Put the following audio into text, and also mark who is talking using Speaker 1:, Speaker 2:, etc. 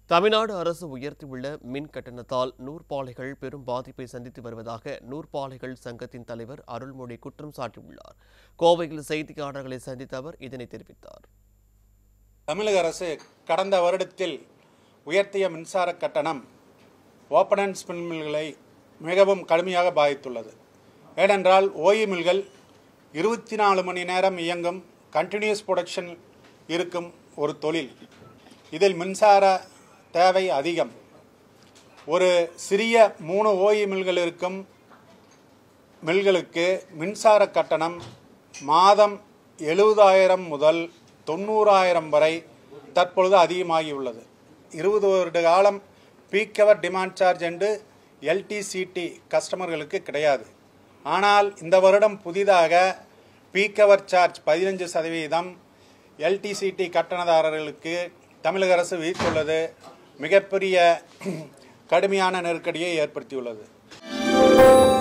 Speaker 1: தமிழ்நாடு அரசு உயர்த்தியுள்ள மின் கட்டணத்தால் நூற்பாலைகள் பெரும் பாதிப்பை சந்தித்து வருவதாக நூற்பாலைகள் சங்கத்தின் தலைவர் அருள்மொழி குற்றம் சாட்டியுள்ளார் கோவையில் செய்தியாளர்களை சந்தித்த அவர் இதனை தெரிவித்தார்
Speaker 2: தமிழக அரசு கடந்த வருடத்தில் உயர்த்திய மின்சார கட்டணம் ஓப்பன் அண்ட் ஸ்பின் மில்களை மிகவும் கடுமையாக பாதித்துள்ளது ஏனென்றால் ஓய்வு மில்கள் இருபத்தி நாலு மணி நேரம் இயங்கும் கண்டினியூஸ் ப்ரொடக்ஷன் இருக்கும் ஒரு தொழில் இதில் மின்சார தேவை அதிகம் ஒரு சிறிய மூணு ஓய்வு மில்கள் இருக்கும் மில்களுக்கு மின்சார கட்டணம் மாதம் எழுபதாயிரம் முதல் தொண்ணூறாயிரம் வரை தற்பொழுது அதிகமாகியுள்ளது இருபது வருட காலம் பீக் அவர் டிமாண்ட் சார்ஜ் என்று எல்டிசிடி கஸ்டமர்களுக்கு கிடையாது ஆனால் இந்த வருடம் புதிதாக பீக் அவர் சார்ஜ் பதினஞ்சு சதவீதம் எல்டிசிடி கட்டணதாரர்களுக்கு தமிழக அரசு விதித்துள்ளது மிகப்பெரிய கடுமையான நெருக்கடியை ஏற்படுத்தியுள்ளது